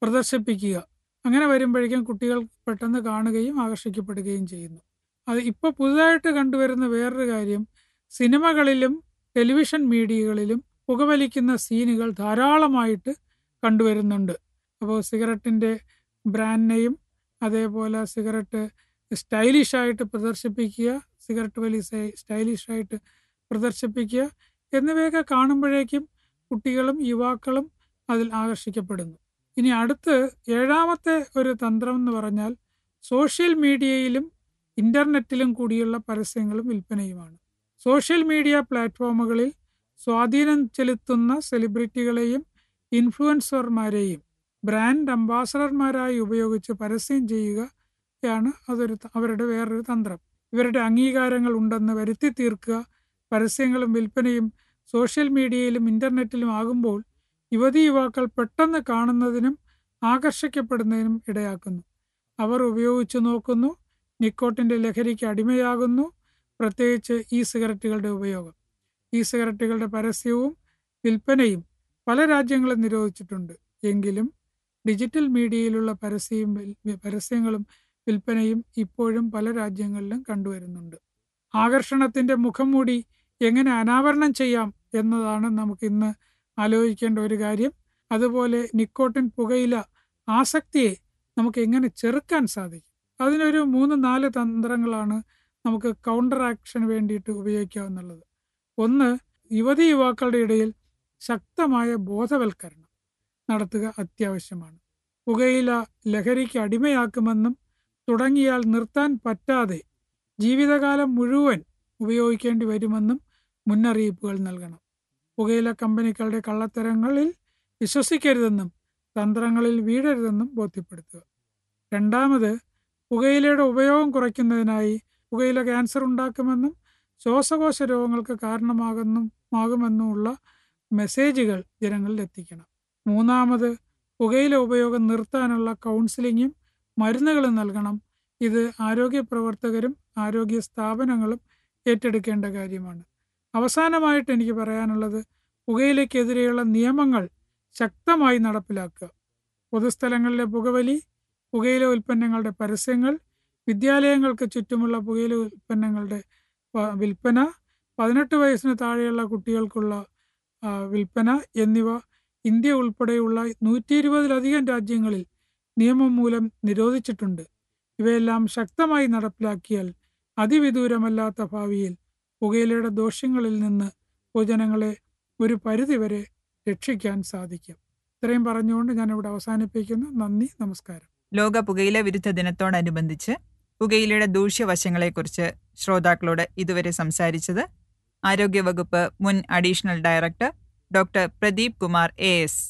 പ്രദർശിപ്പിക്കുക അങ്ങനെ വരുമ്പോഴേക്കും കുട്ടികൾ പെട്ടെന്ന് കാണുകയും ആകർഷിക്കപ്പെടുകയും ചെയ്യുന്നു അത് ഇപ്പോൾ പുതുതായിട്ട് കണ്ടുവരുന്ന വേറൊരു കാര്യം സിനിമകളിലും ടെലിവിഷൻ മീഡിയകളിലും പുകവലിക്കുന്ന സീനുകൾ ധാരാളമായിട്ട് കണ്ടുവരുന്നുണ്ട് അപ്പോൾ സിഗരറ്റിൻ്റെ ബ്രാൻഡ് നെയിം അതേപോലെ സിഗരറ്റ് സ്റ്റൈലിഷ് ആയിട്ട് പ്രദർശിപ്പിക്കുക സിഗരറ്റ് വലി സ്റ്റൈലിഷ് ആയിട്ട് പ്രദർശിപ്പിക്കുക എന്നിവയൊക്കെ കാണുമ്പോഴേക്കും കുട്ടികളും യുവാക്കളും അതിൽ ആകർഷിക്കപ്പെടുന്നു ഇനി അടുത്ത് ഏഴാമത്തെ ഒരു തന്ത്രം എന്ന് പറഞ്ഞാൽ സോഷ്യൽ മീഡിയയിലും ഇന്റർനെറ്റിലും കൂടിയുള്ള പരസ്യങ്ങളും വിൽപ്പനയുമാണ് സോഷ്യൽ മീഡിയ പ്ലാറ്റ്ഫോമുകളിൽ സ്വാധീനം ചെലുത്തുന്ന സെലിബ്രിറ്റികളെയും ഇൻഫ്ലുവൻസർമാരെയും ബ്രാൻഡ് അംബാസഡർമാരായി ഉപയോഗിച്ച് പരസ്യം ചെയ്യുകയാണ് അതൊരു അവരുടെ വേറൊരു തന്ത്രം ഇവരുടെ അംഗീകാരങ്ങൾ ഉണ്ടെന്ന് വരുത്തി തീർക്കുക പരസ്യങ്ങളും വിൽപ്പനയും സോഷ്യൽ മീഡിയയിലും ഇന്റർനെറ്റിലും ആകുമ്പോൾ യുവതി യുവാക്കൾ പെട്ടെന്ന് കാണുന്നതിനും ആകർഷിക്കപ്പെടുന്നതിനും ഇടയാക്കുന്നു അവർ ഉപയോഗിച്ചു നോക്കുന്നു നിക്കോട്ടിന്റെ ലഹരിക്ക് അടിമയാകുന്നു പ്രത്യേകിച്ച് ഇ സിഗരറ്റുകളുടെ ഉപയോഗം ഇ സിഗരറ്റുകളുടെ പരസ്യവും വിൽപ്പനയും പല രാജ്യങ്ങളും നിരോധിച്ചിട്ടുണ്ട് എങ്കിലും ഡിജിറ്റൽ മീഡിയയിലുള്ള പരസ്യവും പരസ്യങ്ങളും വിൽപ്പനയും ഇപ്പോഴും പല രാജ്യങ്ങളിലും കണ്ടുവരുന്നുണ്ട് ആകർഷണത്തിന്റെ മുഖം മൂടി എങ്ങനെ അനാവരണം ചെയ്യാം എന്നതാണ് നമുക്ക് ഇന്ന് ആലോചിക്കേണ്ട ഒരു കാര്യം അതുപോലെ നിക്കോട്ടിൻ പുകയില ആസക്തിയെ നമുക്ക് എങ്ങനെ ചെറുക്കാൻ സാധിക്കും അതിനൊരു മൂന്ന് നാല് തന്ത്രങ്ങളാണ് നമുക്ക് കൗണ്ടർ ആക്ഷന് വേണ്ടിയിട്ട് ഉപയോഗിക്കാവുന്നുള്ളത് ഒന്ന് യുവതി യുവാക്കളുടെ ഇടയിൽ ശക്തമായ ബോധവൽക്കരണം നടത്തുക അത്യാവശ്യമാണ് പുകയില ലഹരിക്ക് അടിമയാക്കുമെന്നും തുടങ്ങിയാൽ നിർത്താൻ പറ്റാതെ ജീവിതകാലം മുഴുവൻ ഉപയോഗിക്കേണ്ടി വരുമെന്നും മുന്നറിയിപ്പുകൾ നൽകണം പുകയില കമ്പനികളുടെ കള്ളത്തരങ്ങളിൽ വിശ്വസിക്കരുതെന്നും തന്ത്രങ്ങളിൽ വീഴരുതെന്നും ബോധ്യപ്പെടുത്തുക രണ്ടാമത് പുകയിലയുടെ ഉപയോഗം കുറയ്ക്കുന്നതിനായി പുകയില ക്യാൻസർ ഉണ്ടാക്കുമെന്നും ശ്വാസകോശ രോഗങ്ങൾക്ക് കാരണമാകുന്നു ആകുമെന്നുമുള്ള മെസ്സേജുകൾ ജനങ്ങളിൽ എത്തിക്കണം മൂന്നാമത് പുകയില ഉപയോഗം നിർത്താനുള്ള കൗൺസിലിങ്ങും മരുന്നുകളും നൽകണം ഇത് ആരോഗ്യ പ്രവർത്തകരും ആരോഗ്യ സ്ഥാപനങ്ങളും ഏറ്റെടുക്കേണ്ട കാര്യമാണ് അവസാനമായിട്ട് എനിക്ക് പറയാനുള്ളത് പുകയിലയ്ക്കെതിരെയുള്ള നിയമങ്ങൾ ശക്തമായി നടപ്പിലാക്കുക പൊതുസ്ഥലങ്ങളിലെ പുകവലി പുകയില ഉൽപ്പന്നങ്ങളുടെ പരസ്യങ്ങൾ വിദ്യാലയങ്ങൾക്ക് ചുറ്റുമുള്ള പുകയില ഉൽപ്പന്നങ്ങളുടെ വിൽപ്പന പതിനെട്ട് വയസ്സിന് താഴെയുള്ള കുട്ടികൾക്കുള്ള വിൽപ്പന എന്നിവ ഇന്ത്യ ഉൾപ്പെടെയുള്ള നൂറ്റി ഇരുപതിലധികം രാജ്യങ്ങളിൽ നിയമം മൂലം നിരോധിച്ചിട്ടുണ്ട് ഇവയെല്ലാം ശക്തമായി നടപ്പിലാക്കിയാൽ അതിവിദൂരമല്ലാത്ത ഭാവിയിൽ പുകയിലയുടെ ദോഷങ്ങളിൽ നിന്ന് പൊതുജനങ്ങളെ ഒരു പരിധിവരെ രക്ഷിക്കാൻ സാധിക്കും ഇത്രയും പറഞ്ഞുകൊണ്ട് ഞാൻ ഇവിടെ അവസാനിപ്പിക്കുന്നു നന്ദി നമസ്കാരം ലോക പുകയില വിരുദ്ധ ദിനത്തോടനുബന്ധിച്ച് പുകയിലയുടെ ദൂഷ്യവശങ്ങളെക്കുറിച്ച് ശ്രോതാക്കളോട് ഇതുവരെ സംസാരിച്ചത് ആരോഗ്യവകുപ്പ് മുൻ additional director doctor Pradeep Kumar A S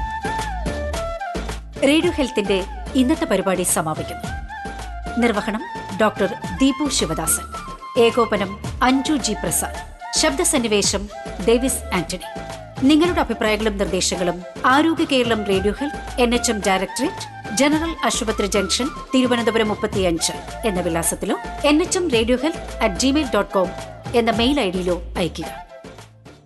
radio ഹെൽത്തിന്റെ ഇന്നത്തെ പരിപാടി സമാപിക്കുന്നു നിർവഹണം ഡോക്ടർ ദീപു ശിവദാസൻ ഏകോപനം അഞ്ജു ജി പ്രസാദ് ശബ്ദസന്നിവേശം ഡേവിസ് ആന്റണി നിങ്ങളുടെ അഭിപ്രായങ്ങളും നിർദ്ദേശങ്ങളും Arogya Keralam radio health N H M directorate general ആശുപത്രി ജംഗ്ഷൻ തിരുവനന്തപുരം മുപ്പത്തിയഞ്ച് എന്ന വിലാസത്തിലോ N H M radio health at Gmail dot com എന്ന മെയിൽ ഐ ഡിയിലോ അയയ്ക്കുക